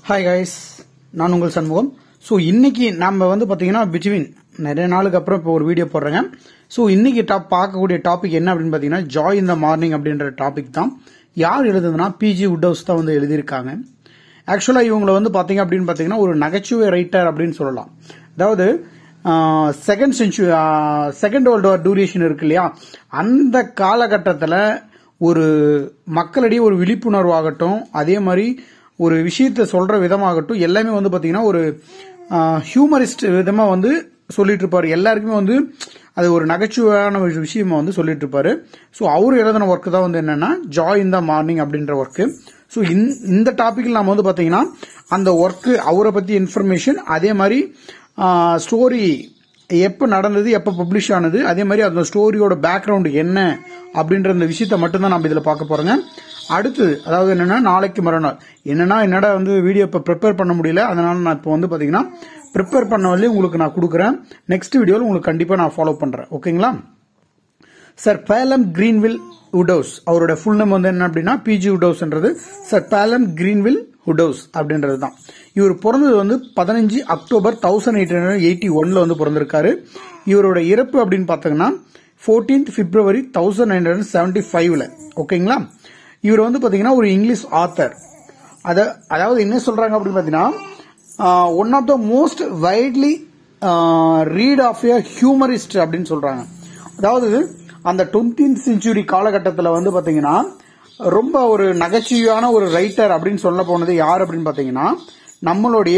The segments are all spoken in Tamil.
ஹாய் கைஸ் நான் உங்கள் சண்முகம் ஸோ இன்னைக்கு நம்ம வந்து பார்த்தீங்கன்னா பிட்வீன் நிறைய நாளுக்கு அப்புறம் இப்போ ஒரு வீடியோ போடுறேங்க ஸோ இன்னைக்கு டாப் பார்க்கக்கூடிய டாபிக் என்ன அப்படின்னு பார்த்தீங்கன்னா ஜாய் இந்த மார்னிங் அப்படின்ற டாபிக் தான் யார் எழுதுதுன்னா பிஜி உட்டவுஸ் தான் வந்து எழுதியிருக்காங்க ஆக்சுவலாக இவங்களை வந்து பார்த்தீங்க அப்படின்னு பார்த்தீங்கன்னா ஒரு நகைச்சுவை ரைட்டர் அப்படின்னு சொல்லலாம் அதாவது second century second world war duration இருக்கு இல்லையா அந்த காலகட்டத்தில் ஒரு மக்களிடையே ஒரு விழிப்புணர்வு ஆகட்டும் அதே மாதிரி ஒரு விஷயத்த சொல்ற விதமாகட்டும் எல்லாமே வந்து பாத்தீங்கன்னா ஒரு ஹியூமரிஸ்ட் விதமா வந்து சொல்லிட்டு இருப்பாரு எல்லாருக்குமே வந்து அது ஒரு நகைச்சுவையான ஒரு விஷயமா வந்து சொல்லிட்டு இருப்பாரு ஸோ அவர் எழுதின ஒர்க் தான் வந்து என்னன்னா ஜாய் இன் த மார்னிங் அப்படின்ற ஒர்க்கு ஸோ இந்த டாபிக்ல நம்ம வந்து பாத்தீங்கன்னா அந்த ஒர்க்கு அவரை பத்தி இன்ஃபர்மேஷன் அதே மாதிரி ஸ்டோரி எப்போ நடந்தது எப்போ பப்ளிஷ் ஆனது அதே மாதிரி அந்த ஸ்டோரியோட பேக்ரவுண்ட் என்ன அப்படின்ற அந்த விஷயத்த மட்டும்தான் நம்ம இதில் பார்க்க போறோங்க அடுத்து அதாவது என்னன்னா நாளைக்கு மறுநாள் என்னன்னா என்னடா வந்து வீடியோ இப்போ ப்ரிப்பேர் பண்ண முடியல அதனால நான் இப்போ வந்து பார்த்தீங்கன்னா ப்ரிப்பேர் பண்ண வரையும் உங்களுக்கு நான் கொடுக்குறேன் நெக்ஸ்ட் வீடியோவில் உங்களுக்கு கண்டிப்பாக நான் ஃபாலோ பண்ணுறேன் ஓகேங்களா சார் பேலம் கிரீன்வில் உடோஸ் அவரோட ஃபுல் நேம் வந்து என்ன அப்படின்னா பிஜி உடோஸ்ன்றது சார் பேலம் கிரீன்வில் ஹுடோஸ் அப்படின்றது தான் இவர் பிறந்தது வந்து பதினஞ்சு October thousand eight hundred eighty ஒன்ல வந்து பிறந்திருக்காரு இவரோட இறப்பு அப்படின்னு பார்த்தீங்கன்னா fourteenth February thousand nine hundred seventy ஃபைவ்ல ஓகேங்களா இவர் வந்து பார்த்தீங்கன்னா ஒரு இங்கிலீஷ் ஆத்தர் அத அதாவது என்ன சொல்றாங்க அப்படின்னு பார்த்தீங்கன்னா one of the most widely read of a humorist அப்படின்னு சொல்றாங்க அதாவது அந்த டுவெண்ட்டீன்த் செஞ்சுரி காலகட்டத்தில் வந்து பார்த்தீங்கன்னா ரொம்ப ஒரு நகைச்சுவையான ஒரு ரைட்டர் அப்படின்னு சொல்ல போனது யார் அப்படின்னு பார்த்தீங்கன்னா நம்மளுடைய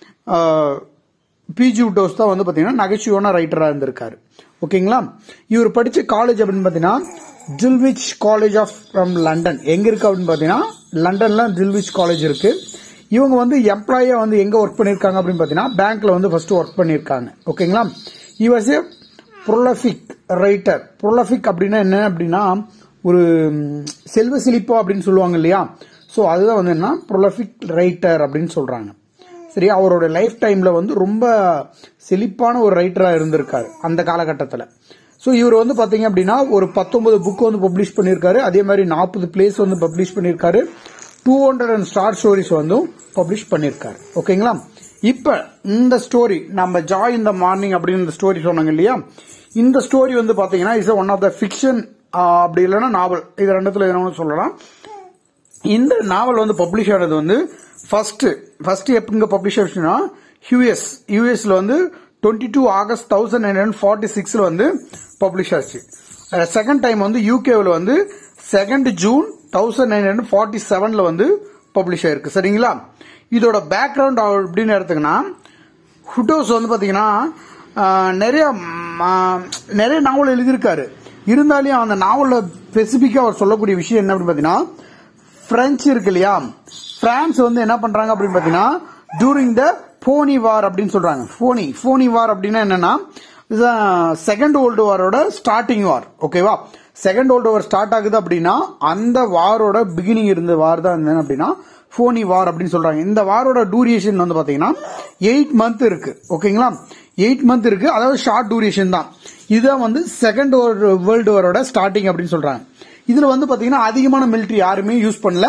பிஜி உட்டோஸ் தான் வந்து பார்த்தீங்கன்னா நகைச்சுவையான ரைட்டராக இருந்திருக்காரு ஓகேங்களா இவர் படித்த காலேஜ் அப்படின்னு பார்த்தீங்கன்னா Dulwich college of from London எங்க இருக்கு அப்படின்னு பார்த்தீங்கன்னா லண்டன்ல ஜில்விச் காலேஜ் இருக்கு இவங்க வந்து எம்ப்ளாயா வந்து எங்க ஒர்க் பண்ணிருக்காங்க அப்படின்னு பார்த்தீங்கன்னா பேங்க்ல வந்து ஃபர்ஸ்ட் ஒர்க் பண்ணிருக்காங்க ஓகேங்களா இவாஸ் ஏ ப்ரொலஃபிக் ரைட்டர் ப்ரொலஃபிக் அப்படின்னா என்ன அப்படின்னா ஒரு செல்வ செழிப்பா அப்படின்னு சொல்லுவாங்க இல்லையா ஸோ அதுதான் வந்து என்ன ப்ரொலஃபிக் ரைட்டர் அப்படின்னு சொல்றாங்க சரி அவரோட லைஃப் டைம்ல வந்து ரொம்ப செழிப்பான ஒரு ரைட்டராக இருந்திருக்காரு அந்த காலகட்டத்தில் ஸோ இவர் வந்து பார்த்தீங்க அப்படின்னா ஒரு பத்தொன்பது புக் வந்து பப்ளிஷ் பண்ணியிருக்காரு அதே மாதிரி நாற்பது பிளேஸ் வந்து பப்ளிஷ் பண்ணியிருக்காரு two hundred and star stories வந்து பப்ளிஷ் பண்ணியிருக்காரு ஓகேங்களா இப்போ இந்த ஸ்டோரி நம்ம ஜாய் இந்த மார்னிங் அப்படின்னு இந்த ஸ்டோரி சொன்னாங்க இல்லையா இந்த ஸ்டோரி வந்து பார்த்தீங்கன்னா is one of the fiction அப்படி இல்லைன்னா நாவல் இது ரெண்டுத்துல எதுனா சொல்லலாம் இந்த நாவல் வந்து பப்ளிஷ் ஆனது வந்து ஃபர்ஸ்ட் ஃபர்ஸ்ட் எப்பங்க பப்ளிஷ் ஆச்சுன்னா யூஎஸ் யூஎஸ்ல வந்து twenty two August thousand nine hundred forty சிக்ஸ்ல வந்து பப்ளிஷ் ஆச்சு செகண்ட் டைம் வந்து யூகேவில் வந்து second June thousand nine hundred forty செவன்ல வந்து பப்ளிஷ் ஆயிருக்கு சரிங்களா இதோட பேக்ரவுண்ட் அப்படின்னு எடுத்தீங்கன்னா ஹுட்டோஸ் வந்து பாத்தீங்கன்னா நிறைய நிறைய நாவல் எழுதியிருக்காரு இருந்தாலும் அந்த நாவலில் ஸ்பெசிஃபிக்காக அவர் சொல்லக்கூடிய விஷயம் என்ன அப்படின்னு பார்த்தீங்கன்னா பிரெஞ்சு இருக்கு இல்லையா பிரான்ஸ் வந்து என்ன பண்றாங்க அப்படின்னு பார்த்தீங்கன்னா டூரிங் த போனி வார் அப்படின்னு சொல்றாங்க போனி போனி வார் அப்படின்னா என்னன்னா செகண்ட் வேர்ல்டு வாரோட ஸ்டார்டிங் வார் ஓகேவா செகண்ட் வேர்ல்டு வார் ஸ்டார்ட் ஆகுது அப்படின்னா அந்த வாரோட பிகினிங் இருந்த வார் தான் என்ன அப்படின்னா போனி வார் அப்படின்னு சொல்றாங்க இந்த வாரோட டூரியேஷன் வந்து பாத்தீங்கன்னா எயிட் மந்த் இருக்கு ஓகேங்களா எயிட் மந்த் இருக்கு அதாவது ஷார்ட் டூரேஷன் தான் இதுதான் வந்து செகண்ட் வேர்ல்டு வாரோட ஸ்டார்டிங் அப்படின்னு சொல்றாங்க இதுல வந்து பாத்தீங்கன்னா அதிகமான மிலிட்ரி யாருமே யூஸ் பண்ணல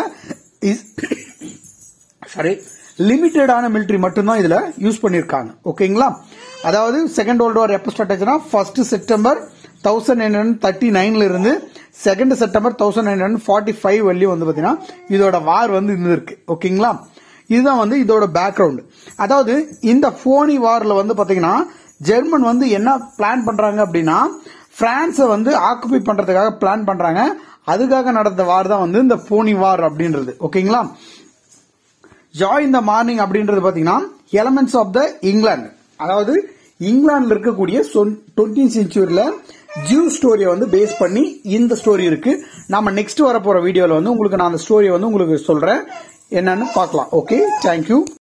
சாரி லிமிட்டடான மிலிட்ரி மட்டும்தான் இதுல யூஸ் பண்ணிருக்காங்க ஓகேங்களா அதாவது செகண்ட் வேர்ல்டு வார் எப்போ ஸ்டார்ட் ஆச்சுன்னா first September thousand nine hundred thirty நைன்ல இருந்து second September thousand nine hundred forty five வரையும் வந்து பாத்தீங்கன்னா இதோட வார் வந்து இருந்திருக்கு ஓகேங்களா இதுதான் வந்து இதோட பேக்ரவுண்ட் அதாவது இந்த போனி வார்ல வந்து பாத்தீங்கன்னா ஜெர்மன் வந்து என்ன பிளான் பண்றாங்க அப்படின்னா பிரான்ஸை வந்து ஆக்குபை பண்றதுக்காக பிளான் பண்றாங்க அதுக்காக நடந்த வார் தான் வந்து இந்த போனி வார் அப்படின்றது ஓகேங்களா ஜாய் இந்த மார்னிங் அப்படின்றது பாத்தீங்கன்னா எலமெண்ட்ஸ் ஆஃப் த இங்கிலாந்து அதாவது இங்கிலாந்துல இருக்கக்கூடிய டுவெண்ட்டி செஞ்சுரியில ஜூ ஸ்டோரியை வந்து பேஸ் பண்ணி இந்த ஸ்டோரி இருக்கு நாம நெக்ஸ்ட் வர போற வீடியோல வந்து உங்களுக்கு நான் அந்த ஸ்டோரியை வந்து உங்களுக்கு சொல்றேன் என்னன்னு பார்க்கலாம் ஓகே தேங்க்யூ